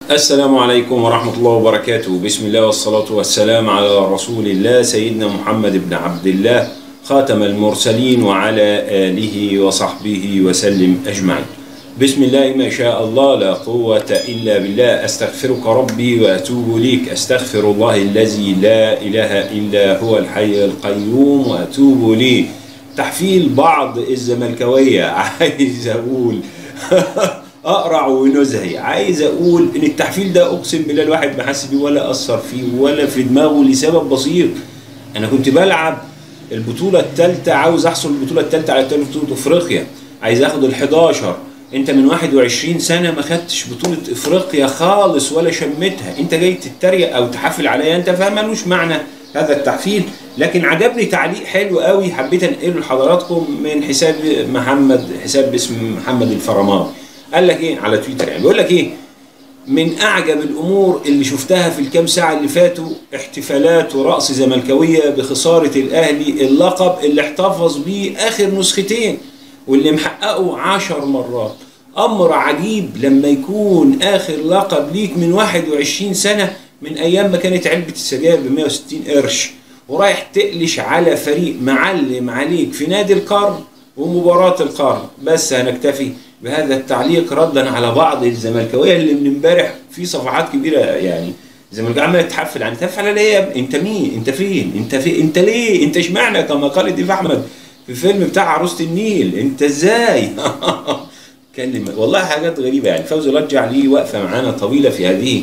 السلام عليكم ورحمة الله وبركاته بسم الله والصلاة والسلام على رسول الله سيدنا محمد بن عبد الله خاتم المرسلين وعلى آله وصحبه وسلم أجمعين بسم الله ما شاء الله لا قوة إلا بالله أستغفرك ربي وأتوب ليك أستغفر الله الذي لا إله إلا هو الحي القيوم وأتوب ليه تحفيل بعض الزملكاوية عايز أقول اقرع ونزهي عايز اقول ان التحفيل ده اقسم بالله الواحد ما حس بيه ولا اثر فيه ولا في دماغه لسبب بسيط انا كنت بلعب البطوله الثالثه عاوز احصل البطوله الثالثه على تاني بطوله افريقيا عايز اخد ال11 انت من 21 سنه ما خدتش بطوله افريقيا خالص ولا شمتها انت جاي تتريق او تحفل عليا انت فاهم ملوش معنى هذا التحفيل لكن عجبني تعليق حلو قوي حبيت انقله لحضراتكم من حساب محمد حساب باسم محمد الفرماوي قال لك ايه على تويتر يعني بيقول لك ايه من اعجب الامور اللي شفتها في الكام ساعه اللي فاتوا احتفالات ورقص زملكاويه بخساره الاهلي اللقب اللي احتفظ بيه اخر نسختين واللي محققه عشر مرات امر عجيب لما يكون اخر لقب ليك من 21 سنه من ايام ما كانت علبه السجاير ب 160 قرش ورايح تقلش على فريق معلم عليك في نادي القرن ومباراه القرن بس هنكتفي بهذا التعليق ردا على بعض الزملكاويه اللي من امبارح في صفحات كبيره يعني الزملكاويه عماله تحفل عن تحفل على ايه انت مين انت فين انت في انت ليه انت اشمعنى كما قال ديف احمد في الفيلم بتاع عروسه النيل انت ازاي كلمة والله حاجات غريبه يعني فوزي رجع ليه وقفه معانا طويله في هذه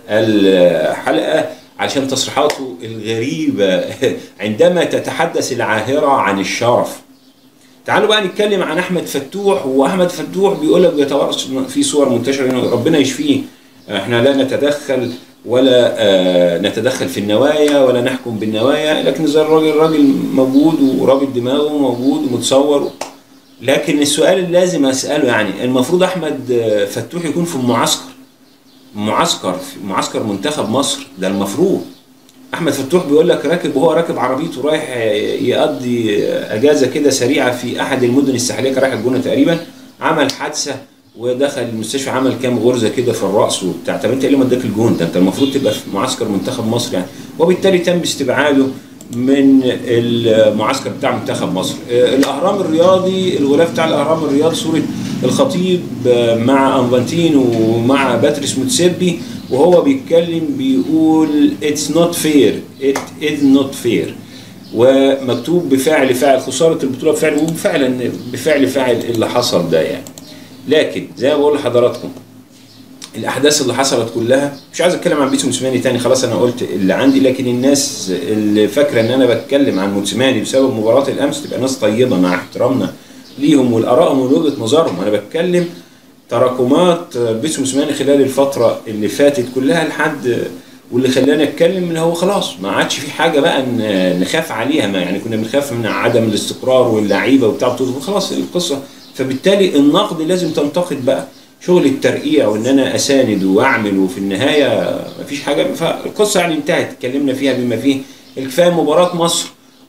الحلقه عشان تصريحاته الغريبه عندما تتحدث العاهره عن الشرف تعالوا بقى نتكلم عن احمد فتوح واحمد فتوح بيقول لك بيتورط في صور منتشره انه ربنا يشفيه احنا لا نتدخل ولا آه نتدخل في النوايا ولا نحكم بالنوايا لكن زي الراجل راجل موجود ورابط دماغه موجود ومتصور لكن السؤال اللي لازم اساله يعني المفروض احمد فتوح يكون في معسكر معسكر في معسكر منتخب مصر ده المفروض احمد فتوح بيقول لك راكب وهو راكب عربيته رايح يقضي اجازه كده سريعه في احد المدن الساحليه كان رايح الجونه تقريبا عمل حادثه ودخل المستشفى عمل كام غرزه كده في الراس وبتاع طب انت ايه اللي مداك الجون ده انت المفروض تبقى في معسكر منتخب مصر يعني وبالتالي تم استبعاده من المعسكر بتاع منتخب مصر الاهرام الرياضي الغلاف بتاع الاهرام الرياضي صوره الخطيب مع انفانتينو ومع باتريس موتسيبي وهو بيتكلم بيقول اتس نوت فير ات از نوت فير ومكتوب بفعل فاعل خساره البطوله بفعل وفعلا بفعل فاعل اللي حصل ده يعني لكن زي ما بقول لحضراتكم الاحداث اللي حصلت كلها مش عايز اتكلم عن بيتسو موسيماني تاني خلاص انا قلت اللي عندي لكن الناس اللي فاكره ان انا بتكلم عن موسيماني بسبب مباراه الامس تبقى ناس طيبه مع احترامنا ليهم والارائهم ووجهه نظرهم انا بتكلم تراكمات بيتسو موسيماني خلال الفتره اللي فاتت كلها لحد واللي خلاني اتكلم ان هو خلاص ما عادش في حاجه بقى نخاف عليها ما يعني كنا بنخاف من عدم الاستقرار واللعيبه وبتاع خلاص القصه فبالتالي النقد لازم تنتقد بقى شغل الترقيع وان انا اساند واعمل وفي النهايه مفيش حاجه فالقصه يعني انتهت اتكلمنا فيها بما فيه الكفايه مباراه مصر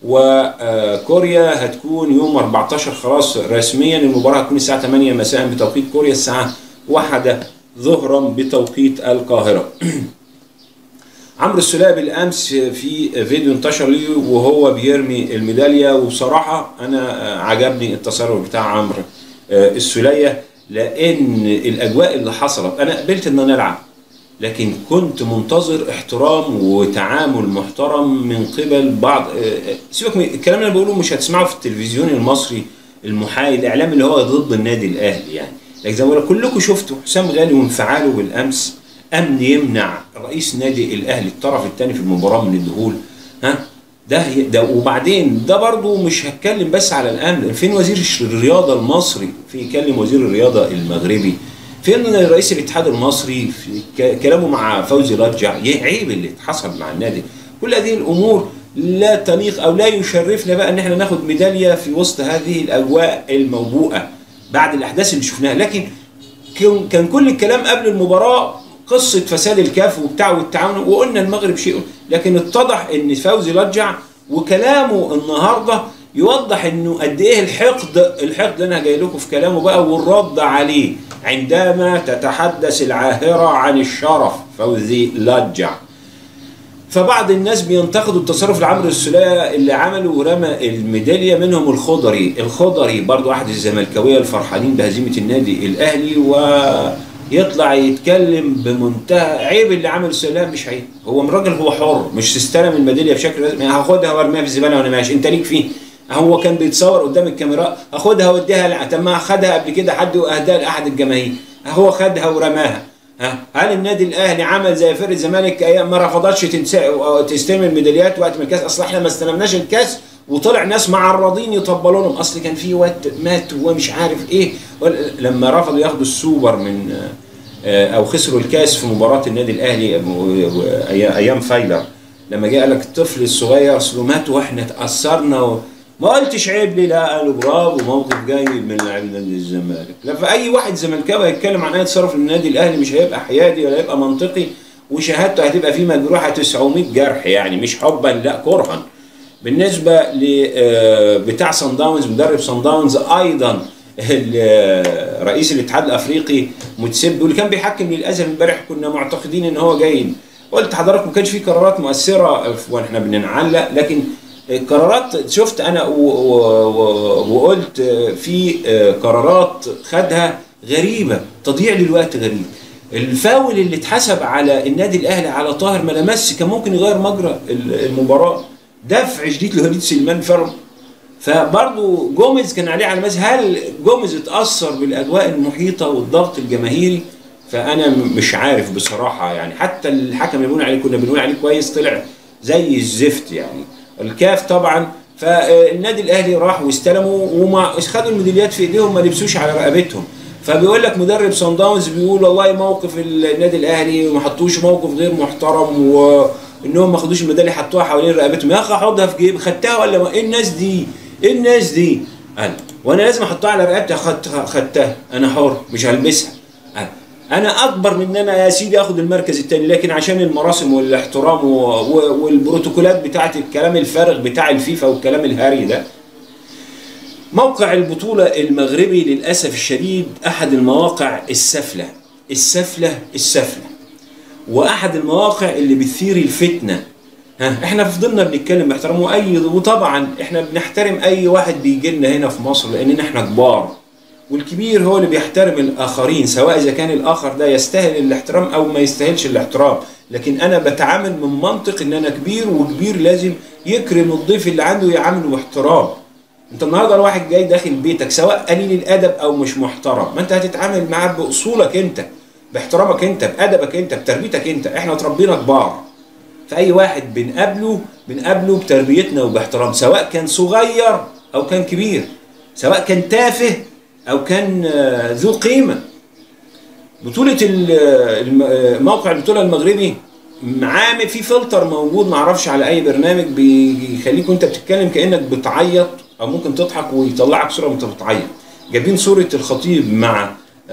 وكوريا هتكون يوم 14 خلاص رسميا المباراه هتكون الساعه 8 مساء بتوقيت كوريا الساعه 1 ظهرا بتوقيت القاهره عمرو السوليه بالامس في فيديو انتشر لي وهو بيرمي الميداليه وبصراحه انا عجبني التصرف بتاع عمرو السوليه لان الاجواء اللي حصلت انا قبلت ان انا العب لكن كنت منتظر احترام وتعامل محترم من قبل بعض سيبك من الكلام اللي انا بقوله مش هتسمعه في التلفزيون المصري المحايد الاعلام اللي هو ضد النادي الاهلي يعني لكن زي ما بقول كلكم شفتوا حسام غالي وانفعاله بالامس امن يمنع رئيس نادي الاهلي الطرف الثاني في المباراه من الدخول ها ده ده وبعدين ده برضه مش هتكلم بس على الامن فين وزير الرياضه المصري في يكلم وزير الرياضه المغربي فين رئيس الاتحاد المصري في كلامه مع فوزي رجع عيب اللي حصل مع النادي كل هذه الامور لا تليق او لا يشرفنا بقى ان احنا ناخد ميداليه في وسط هذه الاجواء الموبوءه بعد الاحداث اللي شفناها لكن كان كل الكلام قبل المباراه قصه فساد الكاف وبتاع والتعاون وقلنا المغرب شيء لكن اتضح ان فوزي رجع وكلامه النهارده يوضح انه قد ايه الحقد الحقد اللي انا جاي لكم في كلامه بقى والرد عليه عندما تتحدث العاهرة عن الشرف فوزي لجع فبعض الناس بينتقدوا التصرف العمرو السولية اللي عمله ورمى الميدالية منهم الخضري الخضري برضو أحد الزملكاوية الفرحانين بهزيمة النادي الأهلي ويطلع يتكلم بمنتهى عيب اللي عمل السولية مش عيب هو من راجل هو حر مش تستلم الميدالية بشكل رسمي هاخدها وارميها في الزبالة وأنا ماشي أنت ليك فيه هو كان بيتصور قدام الكاميرا اخدها واديها طب ما خدها قبل كده حد واهداها لاحد الجماهير هو خدها ورماها ها هل النادي الاهلي عمل زي فرقه الزمالك ايام ما رفضتش تستلم الميداليات وقت من الكاس اصل احنا ما استلمناش الكاس وطلع ناس معرضين يطبلوا لهم اصل كان في وقت مات ومش عارف ايه لما رفضوا ياخدوا السوبر من او خسروا الكاس في مباراه النادي الاهلي ايام فايلر لما جه قال لك الطفل الصغير اصله مات واحنا اتاثرنا ما قلتش عيب ليه لا قالوا برافو موقف جيد من لاعب نادي الزمالك لا فاي واحد زملكاوي هيتكلم عن اي تصرف النادي الاهلي مش هيبقى حيادي ولا هيبقى منطقي وشهادته هتبقى فيه مجروحه 900 جرح يعني مش حبا لا كرها بالنسبه ل بتاع صن داونز مدرب صن داونز ايضا رئيس الاتحاد الافريقي متسب واللي كان بيحكم للاسف امبارح كنا معتقدين ان هو جيد قلت حضرتك ما كانش في قرارات مؤثره واحنا بنعلق لكن قرارات شفت انا وقلت في قرارات خدها غريبه تضييع للوقت غريب الفاول اللي اتحسب على النادي الاهلي على طاهر ملامس كان ممكن يغير مجرى المباراه دفع شديد لوليد سليمان فرم فبرضه جوميز كان عليه علامات هل جوميز اتاثر بالاجواء المحيطه والضغط الجماهيري فانا مش عارف بصراحه يعني حتى الحكم اللي بنقول عليه كنا بنقول عليه كويس طلع زي الزفت يعني الكاف طبعا فالنادي الاهلي راح واستلموا وما خدوا الميداليات في ايديهم ما لبسوش على رقبتهم فبيقول لك مدرب صن داونز بيقول والله موقف النادي الاهلي ما حطوش موقف غير محترم وانهم ما خدوش الميداليه حطوها حوالين رقبتهم يا اخي حطها في جيب خدتها ولا ما ايه الناس دي؟ ايه الناس دي؟ انا وانا لازم احطها على رقبتي خدتها خدتها انا حر مش هلبسها أنا. انا اكبر من ان انا يا سيدي اخد المركز الثاني لكن عشان المراسم والاحترام والبروتوكولات بتاعه الكلام الفارغ بتاع الفيفا والكلام الهري ده موقع البطولة المغربي للأسف الشديد أحد المواقع السفلة السفلة السفلة وأحد المواقع اللي بتثير الفتنة ها احنا فضلنا بنتكلم باحترام واي وطبعا احنا بنحترم اي واحد بيجي لنا هنا في مصر لان احنا كبار والكبير هو اللي بيحترم الاخرين سواء اذا كان الاخر ده يستاهل الاحترام او ما يستاهلش الاحترام لكن انا بتعامل من منطق ان انا كبير وكبير لازم يكرم الضيف اللي عنده ويعامله باحترام انت النهارده الواحد جاي داخل بيتك سواء قليل الادب او مش محترم ما انت هتتعامل معاه باصولك انت باحترامك انت بادبك انت بتربيتك انت احنا اتربينا كبار فاي واحد بنقابله بنقابله بتربيتنا وباحترام سواء كان صغير او كان كبير سواء كان تافه او كان ذو قيمه بطوله موقع البطوله المغربي عامل في فلتر موجود معرفش على اي برنامج بيخليك وانت بتتكلم كانك بتعيط او ممكن تضحك ويطلعك صوره وانت بتعيط جايبين صوره الخطيب مع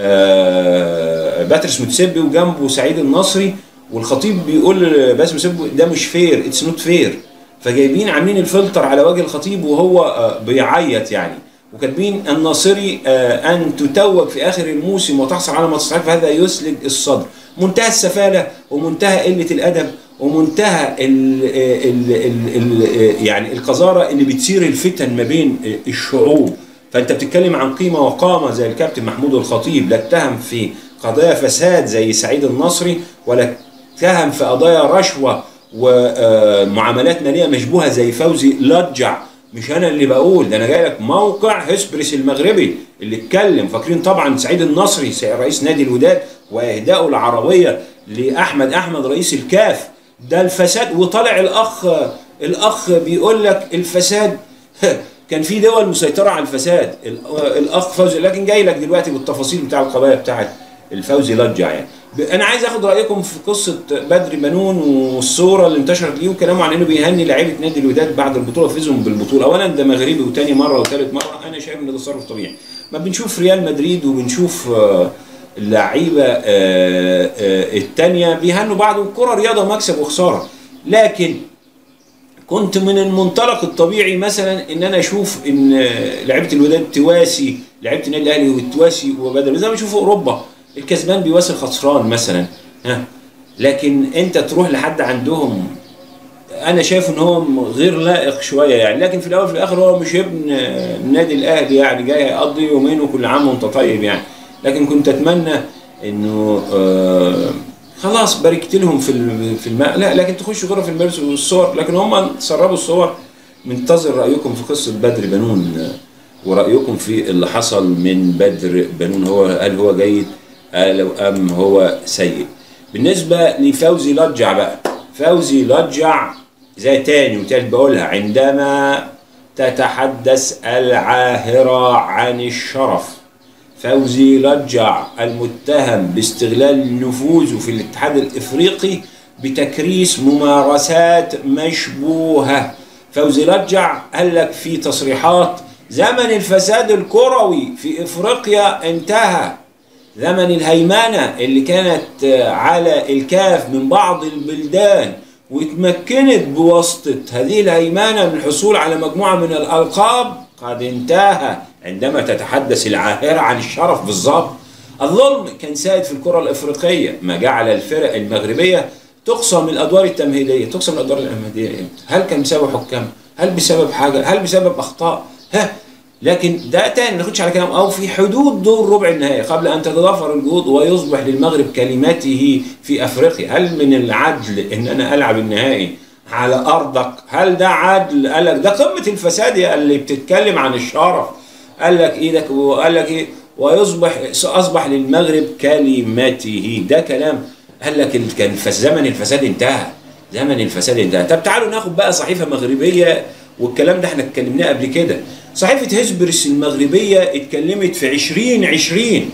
باتريس متسبي وجنبه سعيد النصري والخطيب بيقول باسم متسبي ده مش فير اتس نوت فير فجايبين عاملين الفلتر على وجه الخطيب وهو بيعيط يعني وكاتبين الناصري ان تتوج في اخر الموسم وتحصل على ما تستحق فهذا يسلج الصدر منتهى السفاله ومنتهى قله الادب ومنتهى ال ال ال ال يعني القذاره اللي بتثير الفتن ما بين الشعوب فانت بتتكلم عن قيمه وقامه زي الكابتن محمود الخطيب لا اتهم في قضايا فساد زي سعيد النصري ولا اتهم في قضايا رشوه ومعاملات ماليه مشبوهه زي فوزي لجع مش انا اللي بقول ده انا جاي لك موقع هسبرس المغربي اللي اتكلم فاكرين طبعا سعيد النصري رئيس نادي الوداد واهدائه العربيه لاحمد احمد رئيس الكاف ده الفساد وطلع الاخ الاخ بيقول لك الفساد كان في دول مسيطره على الفساد الاخ فوزي لكن جاي لك دلوقتي بالتفاصيل بتاع القضايا بتاعت الفوزي لجع يعني انا عايز اخد رايكم في قصه بدر بنون والصوره اللي انتشرت ليه وكلامه عن انه بيهني لعيبه نادي الوداد بعد البطوله فيزهم بالبطوله اولا ده مغربي وتاني مره وثالث مره انا شايف ان ده تصرف طبيعي ما بنشوف ريال مدريد وبنشوف اللعيبه الثانيه بيهنوا بعض والكره رياضه مكسب وخساره لكن كنت من المنطلق الطبيعي مثلا ان انا اشوف ان لعيبه الوداد تواسي لعيبه النادي الاهلي وتواسي وبدل زي ما بنشوف في اوروبا الكسبان بيواسي الخسران مثلا ها لكن انت تروح لحد عندهم انا شايف ان هو غير لائق شويه يعني لكن في الاول في الاخر هو مش ابن النادي الاهلي يعني جاي يقضي يومين وكل عام وانت طيب يعني لكن كنت اتمنى انه آه خلاص باركت لهم في ال- في الماء لا لكن تخش غرف الملبس والصور لكن هم سربوا الصور منتظر رايكم في قصه بدر بنون آه، ورايكم في اللي حصل من بدر بنون هو هل هو جيد آه، ام هو سيء بالنسبه لفوزي لجع بقى فوزي لجع زي تاني وتالت بقولها عندما تتحدث العاهرة عن الشرف فوزي لجع المتهم باستغلال نفوذه في الاتحاد الافريقي بتكريس ممارسات مشبوهه فوزي لجع قال لك في تصريحات زمن الفساد الكروي في افريقيا انتهى زمن الهيمنه اللي كانت على الكاف من بعض البلدان وتمكنت بواسطه هذه الهيمنه من الحصول على مجموعه من الالقاب قد انتهى عندما تتحدث العاهره عن الشرف بالظبط الظلم كان سائد في الكره الافريقيه ما جعل الفرق المغربيه تقسم الادوار التمهيديه تقسم الادوار التمهيديه امتى هل كان بسبب حكام هل بسبب حاجه هل بسبب اخطاء ها لكن ده تاني ما ناخدش على كلام او في حدود دور ربع النهائي قبل ان تتضافر الجهود ويصبح للمغرب كلمته في افريقيا هل من العدل ان انا العب النهائي على ارضك هل ده عدل قال لك ده قمه الفساد يا اللي بتتكلم عن الشرف قال لك ايه ده وقال لك ايه ويصبح اصبح للمغرب كلمته ده كلام قال لك ال- كان في زمن الفساد انتهى زمن الفساد انتهى طب تعالوا ناخد بقى صحيفه مغربيه والكلام ده احنا اتكلمناه قبل كده صحيفه هيسبرس المغربيه اتكلمت في 2020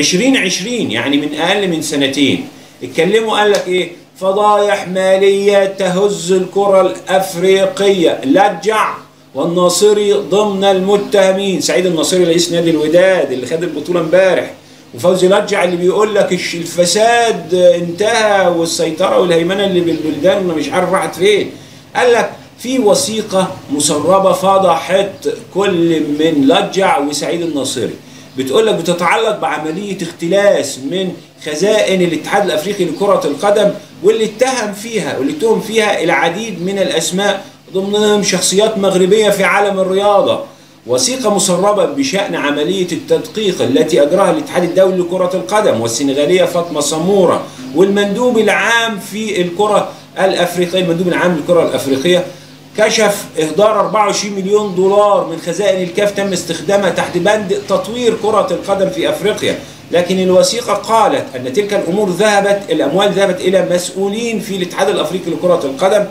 2020 يعني من اقل من سنتين اتكلموا قال لك ايه فضايح ماليه تهز الكره الافريقيه لجع والناصري ضمن المتهمين سعيد الناصري رئيس نادي الوداد اللي خد البطوله امبارح وفوزي لجع اللي بيقول لك الش- الفساد انتهى والسيطره والهيمنه اللي بالبلدان مش عارف راحت فين قال لك في وثيقه مسربه فضحت كل من لجع وسعيد الناصري بتقول لك بتتعلق بعمليه اختلاس من خزائن الاتحاد الافريقي لكره القدم واللي اتهم فيها واللي اتهم فيها العديد من الاسماء ضمنهم شخصيات مغربيه في عالم الرياضه وثيقة مسربة بشأن عملية التدقيق التي أجراها الاتحاد الدولي لكرة القدم والسنغالية فاطمة سمورة والمندوب العام في الكرة الأفريقية المندوب العام للكرة الأفريقية كشف إهدار 24 مليون دولار من خزائن الكاف تم استخدامها تحت بند تطوير كرة القدم في أفريقيا لكن الوثيقة قالت أن تلك الأمور ذهبت الأموال ذهبت إلى مسؤولين في الاتحاد الأفريقي لكرة القدم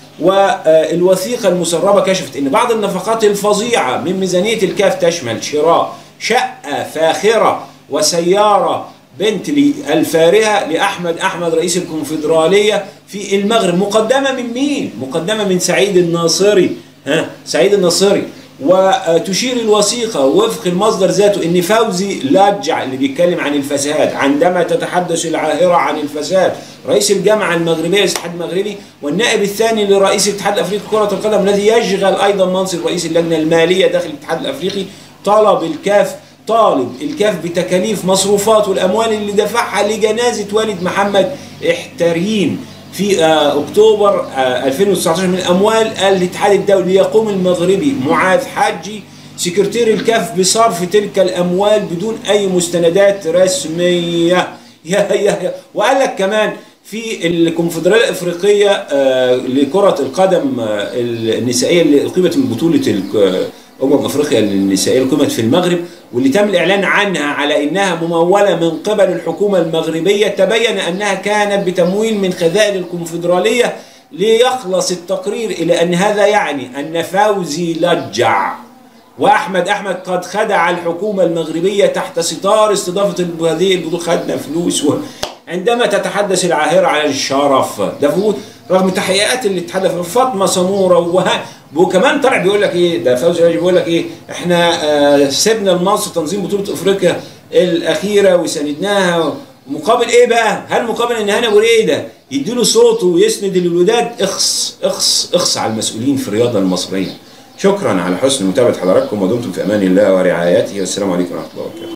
والوثيقة المسربة كشفت أن بعض النفقات الفظيعة من ميزانية الكاف تشمل شراء شقة فاخرة وسيارة بنتلي الفارهة لأحمد أحمد رئيس الكونفدرالية في المغرب مقدمة من مين؟ مقدمة من سعيد الناصري ها سعيد الناصري وتشير الوثيقة وفق المصدر ذاته ان فوزي لجع اللي بيتكلم عن الفساد عندما تتحدث العاهرة عن الفساد رئيس الجامعة المغربية الاتحاد المغربي والنائب الثاني لرئيس الاتحاد الافريقي كرة القدم الذي يشغل ايضا منصب رئيس اللجنة المالية داخل الاتحاد الافريقي طلب الكاف طالب الكاف بتكاليف مصروفات والاموال اللي دفعها لجنازة والد محمد احترين في آه، اكتوبر آه، 2019 من اموال الاتحاد الدولي ليقوم المغربي معاذ حاجي سكرتير الكاف بصرف تلك الاموال بدون اي مستندات رسميه يا يا يا وقال لك كمان في الكونفدراليه الافريقيه آه، لكره القدم آه، النسائيه اللي اقيمت من بطوله ال- امم افريقيا النسائيه اللي اقيمت في المغرب واللي تم الاعلان عنها على انها مموله من قبل الحكومه المغربيه تبين انها كانت بتمويل من خزائن الكونفدراليه ليخلص التقرير الى ان هذا يعني ان فوزي لجع واحمد احمد قد خدع الحكومه المغربيه تحت ستار استضافه الب- هذه البطوله خدنا فلوس و... عندما تتحدث العاهره عن الشرف ده فوت رغم تحقيقات الاتحاد الأفريقي، فاطمه سموره وها وكمان طلع بيقول لك ايه ده فوزي راجل بيقول لك ايه احنا آه سيبنا لمصر تنظيم بطوله افريقيا الاخيره وساندناها مقابل ايه بقى؟ هل مقابل ان هاني ابو ريده يديله صوته ويسند الوداد اخص اخص اخص على المسؤولين في الرياضه المصريه شكرا على حسن متابعة حضراتكم ودمتم في أمان الله ورعايته والسلام عليكم ورحمة الله وبركاته